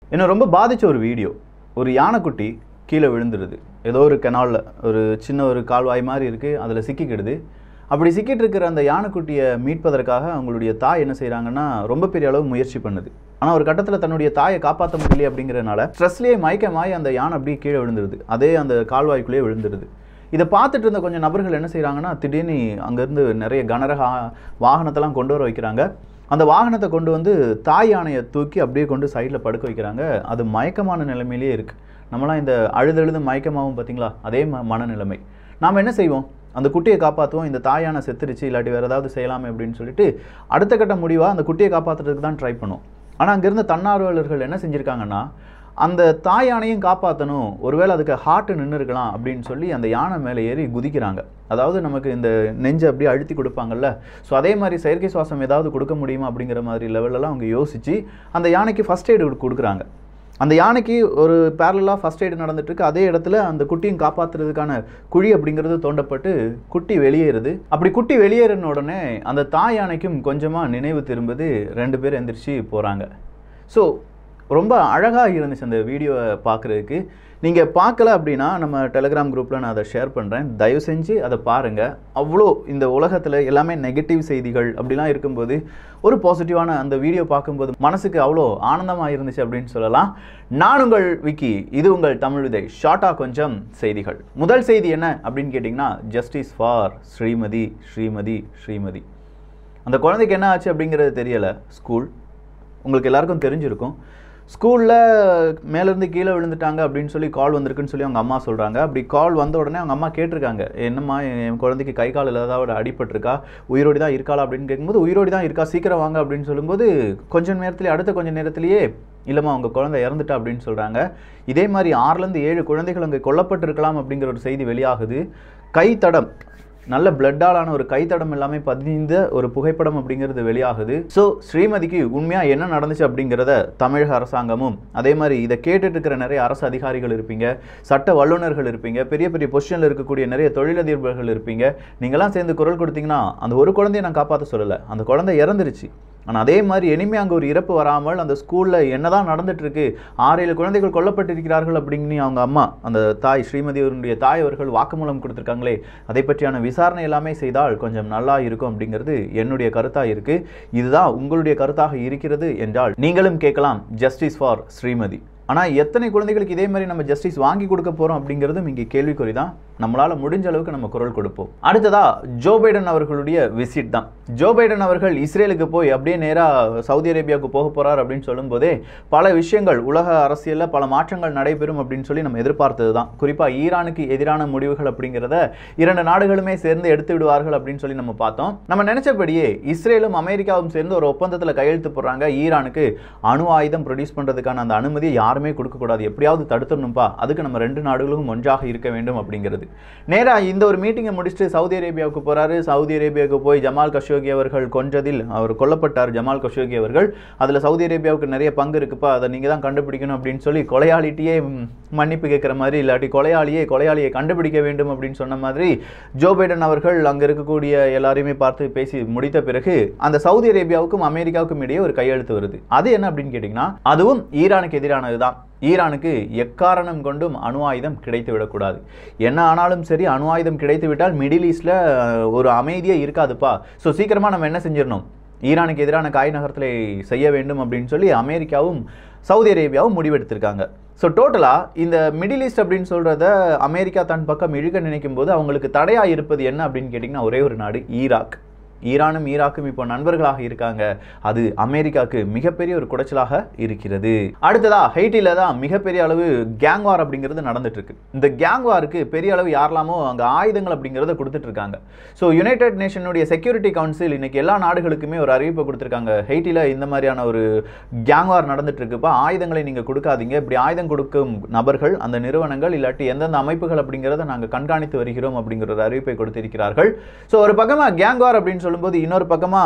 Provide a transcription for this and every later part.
என்ன ரொம்ப பாதிச்ச ஒரு வீடியோ ஒரு யானைக்குட்டி கீழே விழுந்துருது ஏதோ ஒரு கெனாலில் ஒரு சின்ன ஒரு கால்வாய் மாதிரி இருக்குது அதில் சிக்கிக்கிடுது அப்படி சிக்கிட்டு இருக்கிற அந்த யானைக்குட்டியை மீட்பதற்காக அவங்களுடைய தாய் என்ன செய்கிறாங்கன்னா ரொம்ப பெரிய அளவு முயற்சி பண்ணுது ஆனால் ஒரு கட்டத்தில் தன்னுடைய தாயை காப்பாற்ற முடியல அப்படிங்கிறனால ஸ்ட்ரெஸ்லேயே மயக்கமாய் அந்த யானை அப்படியே கீழே விழுந்துருது அதே அந்த கால்வாய்க்குள்ளேயே விழுந்துருது இதை பார்த்துட்டு இருந்த கொஞ்சம் நபர்கள் என்ன செய்கிறாங்கன்னா திடீர்னு அங்கேருந்து நிறைய கனரக ஆ- வாகனத்தெல்லாம் கொண்டு வர வைக்கிறாங்க அந்த வாகனத்தை கொண்டு வந்து தாய் யானையை தூக்கி அப்படியே கொண்டு சைடில் படுக்க வைக்கிறாங்க அது மயக்கமான நிலைமையிலேயே இருக்குது நம்மளாம் இந்த அழுதழுது மயக்கமாகும் பார்த்தீங்களா அதே ம மனநிலைமை நாம் என்ன செய்வோம் அந்த குட்டியை காப்பாற்றுவோம் இந்த தாயான செத்துருச்சு இல்லாட்டி வேறு ஏதாவது செய்யலாமே அப்படின்னு சொல்லிட்டு அடுத்த கட்ட முடிவாக அந்த குட்டியை காப்பாற்றுறதுக்கு தான் ட்ரை பண்ணும் ஆனால் அங்கேருந்த தன்னார்வலர்கள் என்ன செஞ்சுருக்காங்கன்னா அந்த தாய் யானையும் காப்பாற்றணும் ஒருவேளை அதுக்கு ஹார்ட் நின்று இருக்கலாம் அப்படின்னு சொல்லி அந்த யானை மேலே ஏறி குதிக்கிறாங்க அதாவது நமக்கு இந்த நெஞ்சை அப்படியே அழுத்தி கொடுப்பாங்கல்ல ஸோ அதே மாதிரி செயற்கை சுவாசம் ஏதாவது கொடுக்க முடியுமா அப்படிங்கிற மாதிரி லெவலெல்லாம் அவங்க யோசித்து அந்த யானைக்கு ஃபஸ்ட் எய்டு கொடுக்குறாங்க அந்த யானைக்கு ஒரு பேரலாக ஃபஸ்ட் எய்டு நடந்துட்டு இருக்கு அதே இடத்துல அந்த குட்டியும் காப்பாற்றுறதுக்கான குழி அப்படிங்கிறது தோண்டப்பட்டு குட்டி வெளியேறுது அப்படி குட்டி வெளியேறின உடனே அந்த தாய் யானைக்கும் கொஞ்சமாக நினைவு திரும்புது ரெண்டு பேர் எந்திரிச்சு போகிறாங்க ஸோ ரொம்ப அழகாக இருந்துச்சு அந்த வீடியோவை பார்க்குறதுக்கு நீங்கள் பார்க்கல அப்படின்னா நம்ம டெலிகிராம் குரூப்பில் நான் அதை ஷேர் பண்ணுறேன் தயவு செஞ்சு அதை பாருங்கள் அவ்வளோ இந்த உலகத்தில் எல்லாமே நெகட்டிவ் செய்திகள் அப்படிலாம் இருக்கும்போது ஒரு பாசிட்டிவான அந்த வீடியோ பார்க்கும்போது மனசுக்கு அவ்வளோ ஆனந்தமாக இருந்துச்சு அப்படின்னு சொல்லலாம் நான் உங்கள் விக்கி இது உங்கள் தமிழ் விதை ஷார்ட்டாக கொஞ்சம் செய்திகள் முதல் செய்தி என்ன அப்படின்னு கேட்டிங்கன்னா ஜஸ்டிஸ் ஃபார் ஸ்ரீமதி ஸ்ரீமதி ஸ்ரீமதி அந்த குழந்தைக்கு என்ன ஆச்சு அப்படிங்கிறது தெரியலை ஸ்கூல் உங்களுக்கு எல்லாருக்கும் தெரிஞ்சிருக்கும் ஸ்கூலில் மேலேருந்து கீழே விழுந்துட்டாங்க அப்படின்னு சொல்லி கால் வந்திருக்குன்னு சொல்லி அவங்க அம்மா சொல்கிறாங்க அப்படி கால் வந்த உடனே அவங்க அம்மா கேட்டிருக்காங்க என்னம்மா என் குழந்தைக்கு கை கால் ஏதாவது அடிபட்டிருக்கா உயிரோடி தான் இருக்காளா அப்படின்னு கேட்கும்போது உயிரோடி தான் இருக்கா சீக்கிரம் வாங்க அப்படின்னு சொல்லும்போது கொஞ்ச நேரத்திலே அடுத்த கொஞ்ச நேரத்திலேயே இல்லைம்மா அவங்க குழந்தை இறந்துட்டா அப்படின்னு சொல்கிறாங்க இதே மாதிரி ஆறுலேருந்து ஏழு குழந்தைகள் அங்கே கொல்லப்பட்டிருக்கலாம் அப்படிங்கிற ஒரு செய்தி வெளியாகுது கைத்தடம் நல்ல பிளட்டாலான ஒரு கைத்தடம் எல்லாமே பதிந்த ஒரு புகைப்படம் அப்படிங்கிறது வெளியாகுது ஸோ ஸ்ரீமதிக்கு உண்மையாக என்ன நடந்துச்சு அப்படிங்கிறத தமிழக அரசாங்கமும் அதே மாதிரி இதை கேட்டுட்டு இருக்கிற நிறைய அரசு அதிகாரிகள் இருப்பீங்க சட்ட வல்லுநர்கள் இருப்பீங்க பெரிய பெரிய பொசிஷனில் இருக்கக்கூடிய நிறைய தொழிலதிபர்கள் இருப்பீங்க நீங்களாம் சேர்ந்து குரல் கொடுத்தீங்கன்னா அந்த ஒரு குழந்தைய நான் காப்பாற்ற சொல்லலை அந்த குழந்தை இறந்துருச்சு ஆனால் அதே மாதிரி இனிமே அங்கே ஒரு இறப்பு வராமல் அந்த ஸ்கூலில் என்னதான் நடந்துட்டு இருக்கு ஆறு ஏழு குழந்தைகள் கொல்லப்பட்டிருக்கிறார்கள் அப்படின்னு அவங்க அம்மா அந்த தாய் ஸ்ரீமதி அவருடைய தாய் அவர்கள் வாக்குமூலம் கொடுத்துருக்காங்களே அதை பற்றியான விசாரணை எல்லாமே செய்தால் கொஞ்சம் நல்லா இருக்கும் அப்படிங்கிறது என்னுடைய கருத்தாக இருக்கு இதுதான் உங்களுடைய கருத்தாக இருக்கிறது என்றால் நீங்களும் கேட்கலாம் ஜஸ்டிஸ் ஃபார் ஸ்ரீமதி ஆனால் எத்தனை குழந்தைகளுக்கு இதே மாதிரி நம்ம ஜஸ்டிஸ் வாங்கி கொடுக்க போகிறோம் அப்படிங்கிறதும் இங்கே கேள்விக்குறி தான் நம்மளால் முடிஞ்ச அளவுக்கு நம்ம குரல் கொடுப்போம் அடுத்ததா ஜோ பைடன் அவர்களுடைய விசிட் தான் ஜோ பைடன் அவர்கள் இஸ்ரேலுக்கு போய் அப்படியே நேராக சவுதி அரேபியாவுக்கு போக போகிறார் அப்படின்னு சொல்லும்போதே பல விஷயங்கள் உலக அரசியலில் பல மாற்றங்கள் நடைபெறும் அப்படின்னு சொல்லி நம்ம எதிர்பார்த்தது தான் குறிப்பாக ஈரானுக்கு எதிரான முடிவுகள் அப்படிங்கிறத இரண்டு நாடுகளுமே சேர்ந்து எடுத்து விடுவார்கள் அப்படின்னு சொல்லி நம்ம பார்த்தோம் நம்ம நினைச்சபடியே இஸ்ரேலும் அமெரிக்காவும் சேர்ந்து ஒரு ஒப்பந்தத்தில் கையெழுத்து போடுறாங்க ஈரானுக்கு அணு ஆயுதம் ப்ரொடியூஸ் பண்ணுறதுக்கான அந்த அனுமதியை யாருமே கொடுக்கக்கூடாது எப்படியாவது தடுத்துடணும்ப்பா அதுக்கு நம்ம ரெண்டு நாடுகளும் ஒன்றாக இருக்க வேண்டும் அப்படிங்கிறது நேராக இந்த ஒரு மீட்டிங்கை முடிச்சுட்டு சவுதி அரேபியாவுக்கு போறாரு சவுதி அரேபியாவுக்கு போய் ஜமால் கஷோகி அவர்கள் கொன்றதில் அவர் கொல்லப்பட்டார் ஜமால் கஷோகி அவர்கள் அதில் சவுதி அரேபியாவுக்கு நிறைய பங்கு இருக்குப்பா அதை நீங்கள் தான் கண்டுபிடிக்கணும் அப்படின்னு சொல்லி கொலையாளிட்டியே ம், மன்னிப்பு கேட்குற மாதிரி இல்லாட்டி கொலையாளியே கொலையாளியை கண்டுபிடிக்க வேண்டும் அப்படின்னு சொன்ன மாதிரி ஜோ பைடன் அவர்கள் அங்கே இருக்கக்கூடிய எல்லாரையுமே பார்த்து பேசி முடித்த பிறகு அந்த சவுதி அரேபியாவுக்கும் அமெரிக்காவுக்கும் இடையே ஒரு கையெழுத்து வருது அது என்ன அப்படின்னு கேட்டிங்கன்னா அதுவும் ஈரானுக்கு எதிரானது தான் ஈரானுக்கு எக்காரணம் கொண்டும் அணு ஆயுதம் கிடைத்து விடக்கூடாது என்ன ஆனாலும் சரி அணு ஆயுதம் கிடைத்து விட்டால் மிடில் ஈஸ்டில் ஒரு அமைதியே இருக்காதுப்பா ஸோ சீக்கிரமாக நம்ம என்ன செஞ்சிடணும் ஈரானுக்கு எதிரான காய் நகரத்தில் செய்ய வேண்டும் அப்படின்னு சொல்லி அமெரிக்காவும் சவுதி அரேபியாவும் முடிவெடுத்திருக்காங்க ஸோ டோட்டலாக இந்த மிடில் ஈஸ்ட் அப்படின்னு சொல்கிறத அமெரிக்கா தன் பக்கம் இழுக்க நினைக்கும் போது அவங்களுக்கு தடையாக இருப்பது என்ன அப்படின்னு கேட்டிங்கன்னா ஒரே ஒரு நாடு ஈராக் ஈரானும் ஈராக்கும் இப்போ நண்பர்களாக இருக்காங்க அது அமெரிக்காவுக்கு மிகப்பெரிய ஒரு குடைச்சலாக இருக்கிறது அடுத்ததா ஹைட்டில தான் மிகப்பெரிய அளவு கேங் வார் அப்படிங்கிறது நடந்துட்டு இருக்கு இந்த கேங் வாருக்கு பெரிய அளவு யாரெல்லாமோ அங்க ஆயுதங்கள் அப்படிங்கிறத கொடுத்துட்டு இருக்காங்க ஸோ யுனைடெட் நேஷனுடைய செக்யூரிட்டி கவுன்சில் இன்னைக்கு எல்லா நாடுகளுக்குமே ஒரு அறிவிப்பை கொடுத்துருக்காங்க ஹைட்டில இந்த மாதிரியான ஒரு கேங் வார் நடந்துட்டு இருக்குப்பா ஆயுதங்களை நீங்க கொடுக்காதீங்க இப்படி ஆயுதம் கொடுக்கும் நபர்கள் அந்த நிறுவனங்கள் இல்லாட்டி எந்தெந்த அமைப்புகள் அப்படிங்கிறத நாங்கள் கண்காணித்து வருகிறோம் அப்படிங்கிற ஒரு அறிவிப்பை கொடுத்திருக்கிறார்கள் ஸோ ஒரு பக்கமா கேங் வார் அப்படின்னு சொல்லும்போது இன்னொரு பக்கமா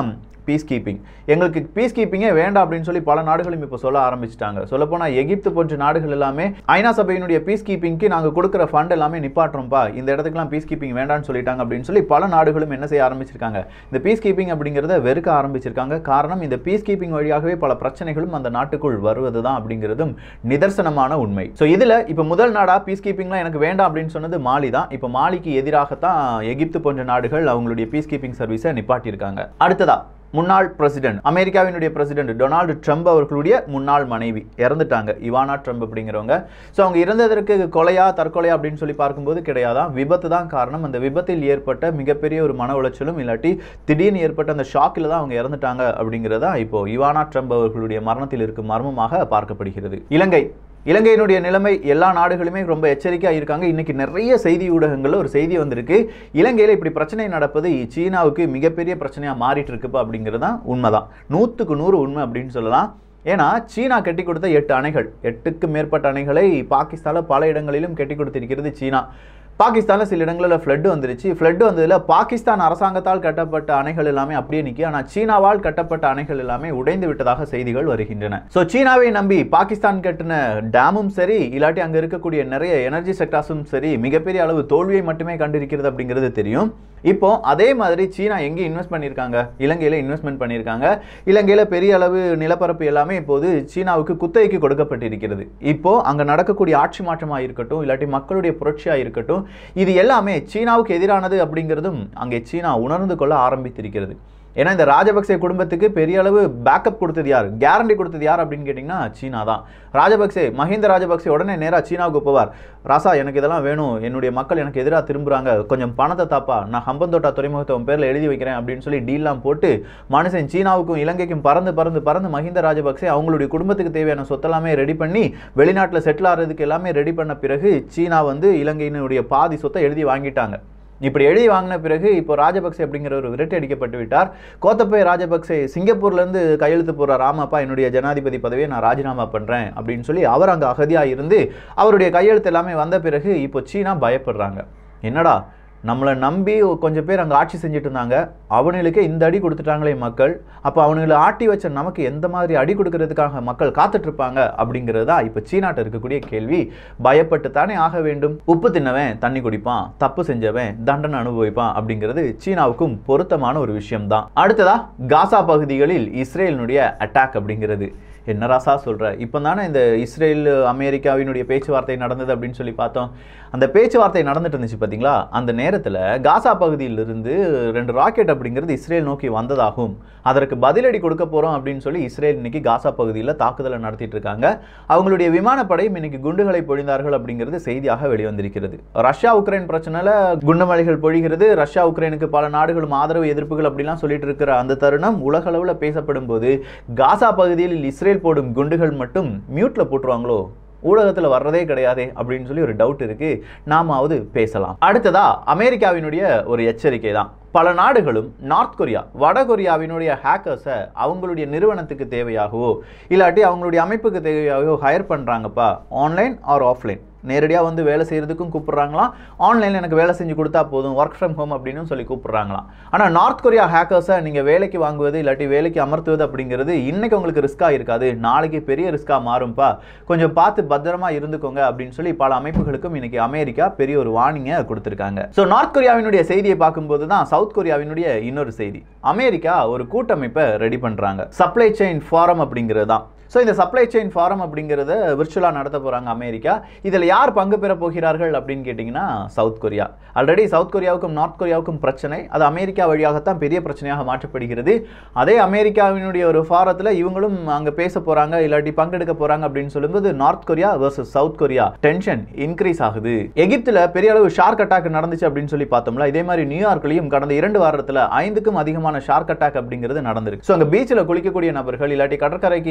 பீஸ் கீப்பிங் எங்களுக்கு பீஸ் கீப்பிங்கே வேண்டாம் அப்படின்னு சொல்லி பல நாடுகளும் இப்போ சொல்ல ஆரம்பிச்சிட்டாங்க சொல்லப்போனால் எகிப்து போன்ற நாடுகள் எல்லாமே ஐநா சபையினுடைய பீஸ் கீப்பிங்க்கு நாங்கள் கொடுக்குற ஃபண்ட் எல்லாமே நிப்பாட்டுறோம்ப்பா இந்த இடத்துக்குலாம் பீஸ் கீப்பிங் வேண்டாம்னு சொல்லிட்டாங்க அப்படின்னு சொல்லி பல நாடுகளும் என்ன செய்ய ஆரம்பிச்சிருக்காங்க இந்த பீஸ் கீப்பிங் அப்படிங்கிறத வெறுக்க ஆரம்பிச்சிருக்காங்க காரணம் இந்த பீஸ் கீப்பிங் வழியாகவே பல பிரச்சனைகளும் அந்த நாட்டுக்குள் வருவது தான் அப்படிங்கிறதும் நிதர்சனமான உண்மை ஸோ இதில் இப்போ முதல் நாடா பீஸ் கீப்பிங்லாம் எனக்கு வேண்டாம் அப்படின்னு சொன்னது மாலி தான் இப்போ மாலிக்கு எதிராகத்தான் எகிப்து போன்ற நாடுகள் அவங்களுடைய பீஸ் கீப்பிங் சர்வீஸை நிப்பாட்டியிருக்காங்க அடுத்ததா முன்னாள் பிரசிடென்ட் அமெரிக்காவினுடைய பிரசிடென்ட் டொனால்டு ட்ரம்ப் அவர்களுடைய முன்னாள் மனைவி இறந்துட்டாங்க இவானா ட்ரம்ப் அப்படிங்கிறவங்க ஸோ அவங்க இறந்ததற்கு கொலையா தற்கொலையா அப்படின்னு சொல்லி பார்க்கும்போது கிடையாதான் விபத்து தான் காரணம் அந்த விபத்தில் ஏற்பட்ட மிகப்பெரிய ஒரு மன உளைச்சலும் இல்லாட்டி திடீர்னு ஏற்பட்ட அந்த ஷாக்கில் தான் அவங்க இறந்துட்டாங்க அப்படிங்கிறதா இப்போ இவானா ட்ரம்ப் அவர்களுடைய மரணத்தில் இருக்கும் மர்மமாக பார்க்கப்படுகிறது இலங்கை இலங்கையினுடைய நிலைமை எல்லா நாடுகளுமே ரொம்ப எச்சரிக்கையாக இருக்காங்க இன்னைக்கு நிறைய செய்தி ஊடகங்களில் ஒரு செய்தி வந்திருக்கு இலங்கையில் இப்படி பிரச்சனை நடப்பது சீனாவுக்கு மிகப்பெரிய பிரச்சனையாக மாறிட்டு இருக்குப்பா அப்படிங்கிறது தான் உண்மைதான் நூற்றுக்கு நூறு உண்மை அப்படின்னு சொல்லலாம் ஏன்னா சீனா கட்டி கொடுத்த எட்டு அணைகள் எட்டுக்கு மேற்பட்ட அணைகளை பாகிஸ்தானில் பல இடங்களிலும் கட்டி கொடுத்திருக்கிறது சீனா பாகிஸ்தானில் சில இடங்களில் ஃப்ளட் வந்துருச்சு ஃப்ளட் வந்ததில் பாகிஸ்தான் அரசாங்கத்தால் கட்டப்பட்ட அணைகள் எல்லாமே அப்படியே நிற்கி ஆனால் சீனாவால் கட்டப்பட்ட அணைகள் எல்லாமே உடைந்து விட்டதாக செய்திகள் வருகின்றன ஸோ சீனாவை நம்பி பாகிஸ்தான் கட்டின டேமும் சரி இல்லாட்டி அங்கே இருக்கக்கூடிய நிறைய எனர்ஜி செக்டார்ஸும் சரி மிகப்பெரிய அளவு தோல்வியை மட்டுமே கண்டிருக்கிறது அப்படிங்கிறது தெரியும் இப்போ அதே மாதிரி சீனா எங்கே இன்வெஸ்ட் பண்ணியிருக்காங்க இலங்கையில் இன்வெஸ்ட்மெண்ட் பண்ணியிருக்காங்க இலங்கையில் பெரிய அளவு நிலப்பரப்பு எல்லாமே இப்போது சீனாவுக்கு குத்தகைக்கு கொடுக்கப்பட்டிருக்கிறது இப்போ அங்கே நடக்கக்கூடிய ஆட்சி மாற்றமாக இருக்கட்டும் இல்லாட்டி மக்களுடைய புரட்சியாக இருக்கட்டும் இது எல்லாமே சீனாவுக்கு எதிரானது அப்படிங்கிறதும் அங்கே சீனா உணர்ந்து கொள்ள ஆரம்பித்திருக்கிறது ஏன்னா இந்த ராஜபக்சே குடும்பத்துக்கு பெரிய அளவு பேக்கப் கொடுத்தது யார் கேரண்டி கொடுத்தது யார் அப்படின்னு கேட்டிங்கன்னா சீனா தான் ராஜபக்சே மஹிந்த ராஜபக்சே உடனே நேராக சீனாவுக்கு போவார் ராசா எனக்கு இதெல்லாம் வேணும் என்னுடைய மக்கள் எனக்கு எதிராக திரும்புகிறாங்க கொஞ்சம் பணத்தை தாப்பா நான் ஹம்பந்தோட்டா துறைமுகத்தை உன் பேரில் எழுதி வைக்கிறேன் அப்படின்னு சொல்லி டீல்லாம் போட்டு மனுஷன் சீனாவுக்கும் இலங்கைக்கும் பறந்து பறந்து பறந்து மஹிந்த ராஜபக்சே அவங்களுடைய குடும்பத்துக்கு தேவையான சொத்தெல்லாமே ரெடி பண்ணி வெளிநாட்டில் செட்டில் ஆகிறதுக்கு எல்லாமே ரெடி பண்ண பிறகு சீனா வந்து இலங்கையினுடைய பாதி சொத்தை எழுதி வாங்கிட்டாங்க இப்படி எழுதி வாங்கின பிறகு இப்போ ராஜபக்சே அப்படிங்கிற ஒரு விரட்டி அடிக்கப்பட்டு விட்டார் கோத்தபய ராஜபக்சே சிங்கப்பூர்லேருந்து கையெழுத்து போகிறார் ஆமாப்பா என்னுடைய ஜனாதிபதி பதவியை நான் ராஜினாமா பண்ணுறேன் அப்படின்னு சொல்லி அவர் அங்கே அகதியாக இருந்து அவருடைய கையெழுத்து எல்லாமே வந்த பிறகு இப்போ சீனா பயப்படுறாங்க என்னடா நம்மளை நம்பி கொஞ்சம் பேர் அங்கே ஆட்சி செஞ்சுட்டு இருந்தாங்க அவனுங்களுக்கே இந்த அடி கொடுத்துட்டாங்களே மக்கள் அப்போ அவனுங்களை ஆட்டி வச்ச நமக்கு எந்த மாதிரி அடி கொடுக்கறதுக்காக மக்கள் காத்துட்டு இருப்பாங்க அப்படிங்கிறது தான் இப்போ சீனாட்ட இருக்கக்கூடிய கேள்வி பயப்பட்டு தானே ஆக வேண்டும் உப்பு தின்னவன் தண்ணி குடிப்பான் தப்பு செஞ்சவன் தண்டனை அனுபவிப்பான் அப்படிங்கிறது சீனாவுக்கும் பொருத்தமான ஒரு விஷயம்தான் அடுத்ததா காசா பகுதிகளில் இஸ்ரேலினுடைய அட்டாக் அப்படிங்கிறது என்ன ராசா சொல்கிற இப்போ தானே இந்த இஸ்ரேல் அமெரிக்காவினுடைய பேச்சுவார்த்தை நடந்தது அப்படின்னு சொல்லி பார்த்தோம் அந்த பேச்சுவார்த்தை நடந்துட்டு இருந்துச்சு பார்த்தீங்களா அந்த நேரத்தில் காசா பகுதியிலிருந்து ரெண்டு ராக்கெட் அப்படிங்கிறது இஸ்ரேல் நோக்கி வந்ததாகும் அதற்கு பதிலடி கொடுக்க போகிறோம் அப்படின்னு சொல்லி இஸ்ரேல் இன்னைக்கு காசா பகுதியில் தாக்குதலை நடத்திட்டு இருக்காங்க அவங்களுடைய விமானப்படையும் இன்னைக்கு குண்டுகளை பொழிந்தார்கள் அப்படிங்கிறது செய்தியாக வெளிவந்திருக்கிறது ரஷ்யா உக்ரைன் பிரச்சனையில் குண்டுமலைகள் பொழிகிறது ரஷ்யா உக்ரைனுக்கு பல நாடுகளும் ஆதரவு எதிர்ப்புகள் அப்படிலாம் சொல்லிட்டு இருக்கிற அந்த தருணம் உலக அளவில் பேசப்படும் போது காசா பகுதியில் இஸ்ரேல் போடும் குண்டுகள் மட்டும் மியூட்ல போட்டுருவாங்களோ ஊடகத்தில் வர்றதே கிடையாதே அப்படின்னு சொல்லி ஒரு டவுட் இருக்கு நாமாவது பேசலாம் அடுத்ததா அமெரிக்காவினுடைய ஒரு எச்சரிக்கை தான் பல நாடுகளும் நார்த் கொரியா வட கொரியாவினுடைய ஹேக்கர்ஸை அவங்களுடைய நிறுவனத்துக்கு தேவையாகவோ இல்லாட்டி அவங்களுடைய அமைப்புக்கு தேவையாகவோ ஹையர் பண்ணுறாங்கப்பா ஆன்லைன் ஆர் ஆஃப்லைன் நேரடியாக வந்து வேலை செய்கிறதுக்கும் கூப்பிட்றாங்களாம் ஆன்லைனில் எனக்கு வேலை செஞ்சு கொடுத்தா போதும் ஒர்க் ஃப்ரம் ஹோம் அப்படின்னு சொல்லி கூப்பிட்றாங்களாம் ஆனால் நார்த் கொரியா ஹேக்கர்ஸை நீங்கள் வேலைக்கு வாங்குவது இல்லாட்டி வேலைக்கு அமர்த்துவது அப்படிங்கிறது இன்றைக்கி உங்களுக்கு ரிஸ்க்காக இருக்காது நாளைக்கு பெரிய ரிஸ்க்காக மாறும்ப்பா கொஞ்சம் பார்த்து பத்திரமா இருந்துக்கோங்க அப்படின்னு சொல்லி பல அமைப்புகளுக்கும் இன்னைக்கு அமெரிக்கா பெரிய ஒரு வார்னிங்கை கொடுத்துருக்காங்க ஸோ நார்த் கொரியாவினுடைய செய்தியை பார்க்கும்போது தான் சவுத் கொரியாவினுடைய இன்னொரு செய்தி அமெரிக்கா ஒரு கூட்டமைப்பை ரெடி பண்ணுறாங்க சப்ளை செயின் ஃபாரம் அப்படிங்கிறது தான் ஸோ இந்த சப்ளை செயின் ஃபாரம் அப்படிங்கிறத விர்ச்சுவலாக நடத்த போகிறாங்க அமெரிக்கா இதில் யார் பங்கு பெற போகிறார்கள் அப்படின்னு கேட்டிங்கன்னா சவுத் கொரியா ஆல்ரெடி சவுத் கொரியாவுக்கும் நார்த் கொரியாவுக்கும் பிரச்சனை அது அமெரிக்கா வழியாகத்தான் பெரிய பிரச்சனையாக மாற்றப்படுகிறது அதே அமெரிக்காவினுடைய ஒரு ஃபாரத்தில் இவங்களும் அங்கே பேச போகிறாங்க இல்லாட்டி பங்கெடுக்க போகிறாங்க அப்படின்னு சொல்லும்போது North Korea versus South Korea tension increase ஆகுது எகிப்தில் பெரிய அளவு ஷார்க் அட்டாக் நடந்துச்சு அப்படின்னு சொல்லி பார்த்தோம்ல இதே மாதிரி நியூயார்க்லையும் கடந்த இரண்டு வாரத்தில் ஐந்துக்கும் அதிகமான ஷார்க் அட்டாக் அப்படிங்கிறது நடந்திருக்கு ஸோ அங்கே பீச்சில் குளிக்கக்கூடிய நபர்கள் இல்லாட்டி கடற்கரைக்கு யாருமே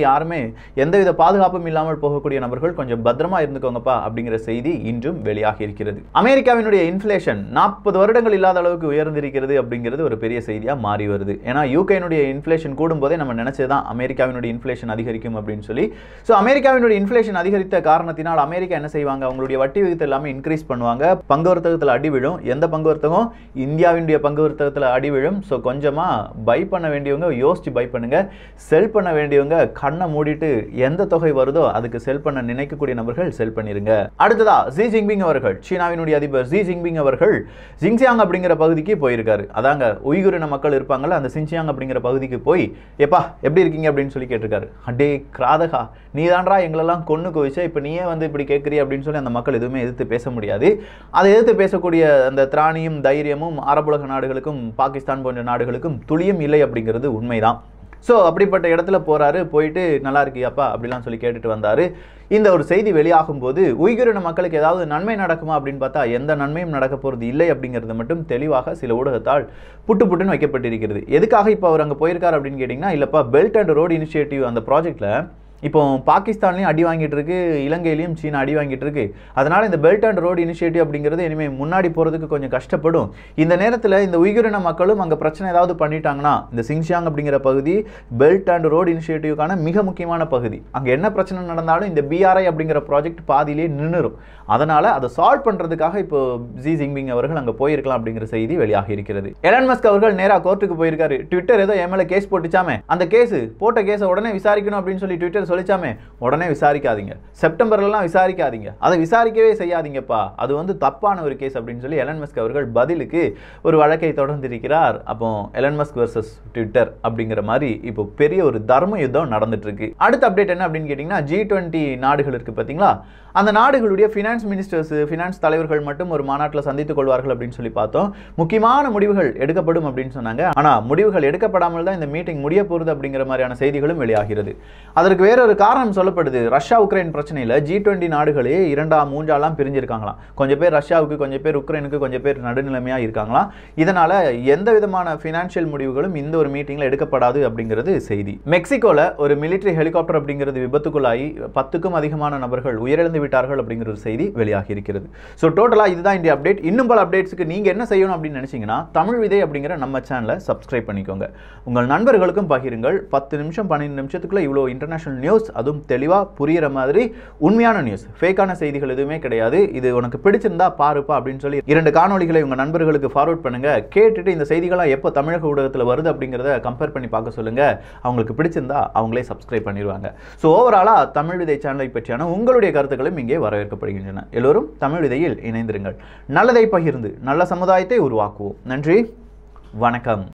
எந்தவித பாதுகாப்பும் இல்லாமல் போகக்கூடிய நபர்கள் கொஞ்சம் பத்திரமா இருந்துக்கோங்கப்பா அப்படிங்கிற செய்தி இன்றும் வெளியாகி இருக்கிறது அமெரிக்காவினுடைய இன்ஃப்ளேஷன் நாற்பது வருடங்கள் இல்லாத அளவுக்கு உயர்ந்திருக்கிறது அப்படிங்கிறது ஒரு பெரிய செய்தியா மாறி வருது ஏன்னா யூகேனுடைய இன்ஃப்ளேஷன் கூடும்போதே நம்ம நினைச்சதுதான் அமெரிக்காவினுடைய இன்ஃப்ளேஷன் அதிகரிக்கும் அப்படின்னு சொல்லி ஸோ அமெரிக்காவினுடைய இன்ஃப்ளேஷன் அதிகரித்த காரணத்தினால் அமெரிக்கா என்ன செய்வாங்க அவங்களுடைய வட்டி விகிதத்தை எல்லாமே இன்க்ரீஸ் பண்ணுவாங்க பங்கு வர்த்தகத்தில் அடி விழும் எந்த பங்கு வர்த்தகம் இந்தியாவினுடைய பங்கு வர்த்தகத்தில் அடி விழும் ஸோ கொஞ்சமாக பை பண்ண வேண்டியவங்க யோசிச்சு பை பண்ணுங்க செல் பண்ண வேண்டியவங்க கண்ணை மூடிட்டு எந்த தொகை வருதோ அதுக்கு செல் பண்ண நினைக்கக்கூடிய நபர்கள் செல் பண்ணிருங்க அடுத்ததா ஜி ஜின்பிங் அவர்கள் சீனாவினுடைய அதிபர் ஜி ஜின்பிங் அவர்கள் ஜிங்சியாங் அப்படிங்கிற பகுதிக்கு போயிருக்காரு அதாங்க உய்குரின மக்கள் இருப்பாங்கல்ல அந்த சின்சியாங் அப்படிங்கிற பகுதிக்கு போய் எப்பா எப்படி இருக்கீங்க அப்படின்னு சொல்லி கேட்டிருக்காரு அடே கிராதகா நீ தான்டா எங்களெல்லாம் கொண்டு குவிச்ச இப்போ நீயே வந்து இப்படி கேட்குறீ அப்படின்னு சொல்லி அந்த மக்கள் எதுவுமே எதிர்த்து பேச முடியாது அதை எதிர்த்து பேசக்கூடிய அந்த திராணியும் தைரியமும் அரபுலக நாடுகளுக்கும் பாகிஸ்தான் போன்ற நாடுகளுக்கும் துளியும் இல்லை அப்படிங்கிறது உண்மைதான் ஸோ அப்படிப்பட்ட இடத்துல போறாரு போயிட்டு நல்லா இருக்கியாப்பா அப்படிலாம் சொல்லி கேட்டுட்டு வந்தாரு இந்த ஒரு செய்தி வெளியாகும் போது உய்குரின மக்களுக்கு ஏதாவது நன்மை நடக்குமா அப்படின்னு பார்த்தா எந்த நன்மையும் நடக்க போகிறது இல்லை அப்படிங்கிறது மட்டும் தெளிவாக சில ஊடகத்தால் புட்டு புட்டுன்னு வைக்கப்பட்டிருக்கிறது எதுக்காக இப்போ அவர் அங்கே போயிருக்காரு அப்படின்னு கேட்டிங்கன்னா இல்லைப்பா பெல்ட் அண்ட் ரோடு இனிஷியேட்டிவ் அந்த ப்ராஜெக்ட்டில் இப்போ பாகிஸ்தான்லையும் அடி வாங்கிட்டு இருக்கு இலங்கையிலையும் சீனா அடி வாங்கிட்டு இருக்கு அதனால இந்த பெல்ட் அண்ட் ரோடு இனிஷியேட்டிவ் அப்படிங்கிறது இனிமேல் முன்னாடி போகிறதுக்கு கொஞ்சம் கஷ்டப்படும் இந்த நேரத்தில் இந்த உயிரின மக்களும் அங்கே பிரச்சனை ஏதாவது பண்ணிட்டாங்கன்னா இந்த சிங்ஷியாங் அப்படிங்கிற பகுதி பெல்ட் அண்ட் ரோடு இனிஷியேட்டிவ்க்கான மிக முக்கியமான பகுதி அங்கே என்ன பிரச்சனை நடந்தாலும் இந்த பிஆர்ஐ அப்படிங்கிற ப்ராஜெக்ட் பாதியிலே நின்றுரும் அதனால அதை சால்வ் பண்ணுறதுக்காக இப்போ ஜி ஜின்பிங் அவர்கள் அங்கே போயிருக்கலாம் அப்படிங்கிற செய்தி வெளியாகி இருக்கிறது எலன் மஸ்க் அவர்கள் நேராக கோர்ட்டுக்கு போயிருக்காரு ட்விட்டர் ஏதோ என் மேலே கேஸ் போட்டுச்சாமே அந்த கேஸ் போட்ட கேஸை உடனே விசாரிக்கணும் அப்படின்னு சொல்லி ட்விட்டர் சொல்லிச்சாமே உடனே விசாரிக்காதீங்க செப்டம்பர்லலாம் விசாரிக்காதீங்க அதை விசாரிக்கவே செய்யாதீங்கப்பா அது வந்து தப்பான ஒரு கேஸ் அப்படின்னு சொல்லி எலன் மஸ்க் அவர்கள் பதிலுக்கு ஒரு வழக்கை தொடர்ந்திருக்கிறார் அப்போ எலன் மஸ்க் வர்சஸ் ட்விட்டர் அப்படிங்கிற மாதிரி இப்போ பெரிய ஒரு தர்ம யுத்தம் நடந்துட்டு இருக்கு அடுத்த அப்டேட் என்ன அப்படின்னு கேட்டிங்கன்னா ஜி டுவெண்ட்டி நாடுகள் இருக்கு பார்த்தீங்களா அந்த நாடுகளுடைய ஃபினான்ஸ் மினிஸ்டர்ஸ் ஃபினான்ஸ் தலைவர்கள் மட்டும் ஒரு மாநாட்டில் சந்தித்துக் கொள்வார்கள் அப்படின்னு சொல்லி பார்த்தோம் முக்கியமான முடிவுகள் எடுக்கப்படும் அப்படின்னு சொன்னாங்க ஆனால் முடிவுகள் எடுக்கப்படாமல் தான் இந்த மீட்டிங் முடிய போகிறது அப்படிங்கிற மாதிரியான செய்திகளும் வெளியாகிறது அதற்கு வேறொரு காரணம் சொல்லப்படுது ரஷ்யா உக்ரைன் பிரச்சனையில் ஜி டுவெண்ட்டி நாடுகளே இரண்டா மூன்றாலாம் பிரிஞ்சிருக்காங்களாம் கொஞ்சம் பேர் ரஷ்யாவுக்கு கொஞ்சம் பேர் உக்ரைனுக்கு கொஞ்சம் பேர் நடுநிலைமையாக இருக்காங்களாம் இதனால எந்த விதமான ஃபினான்ஷியல் முடிவுகளும் இந்த ஒரு மீட்டிங்கில் எடுக்கப்படாது அப்படிங்கிறது செய்தி மெக்சிகோவில் ஒரு மிலிட்டரி ஹெலிகாப்டர் அப்படிங்கிறது விபத்துக்குள்ளாகி பத்துக்கும் அதிகமான நபர்கள் உயிரிழந்து விட்டார்கள் அப்படிங்கிற ஒரு செய்தி வெளியாகி இருக்கிறது ஸோ டோட்டலாக இதுதான் இந்த அப்டேட் இன்னும் பல அப்டேட்ஸ்க்கு நீங்கள் என்ன செய்யணும் அப்படின்னு நினச்சிங்கன்னா தமிழ் விதை அப்படிங்கிற நம்ம சேனலை சப்ஸ்கிரைப் பண்ணிக்கோங்க உங்கள் நண்பர்களுக்கும் பகிருங்கள் பத்து நிமிஷம் பன்னெண்டு நிமிஷத்துக்குள்ள இவ்வளோ இன்டர்நேஷனல் நியூஸ் அதுவும் தெளிவாக புரியிற மாதிரி உண்மையான நியூஸ் ஃபேக்கான செய்திகள் எதுவுமே கிடையாது இது உனக்கு பிடிச்சிருந்தா பாருப்பா அப்படின்னு சொல்லி இரண்டு காணொளிகளை உங்கள் நண்பர்களுக்கு ஃபார்வர்ட் பண்ணுங்க கேட்டுட்டு இந்த செய்திகளாக எப்போ தமிழக ஊடகத்தில் வருது அப்படிங்கிறத கம்பேர் பண்ணி பார்க்க சொல்லுங்க அவங்களுக்கு பிடிச்சிருந்தா அவங்களே சப்ஸ்கிரைப் பண்ணிடுவாங்க ஸோ ஓவராலாக தமிழ் விதை சேனலை பற்றியான உங்களுடைய கருத்துக்களும் இங்கே வரவேற்கப்படுகின்றன எல்லோரும் தமிழ் விதையில் இணைந்திருங்கள் நல்லதை பகிர்ந்து நல்ல சமுதாயத்தை உருவாக்குவோம் நன்றி வணக்கம்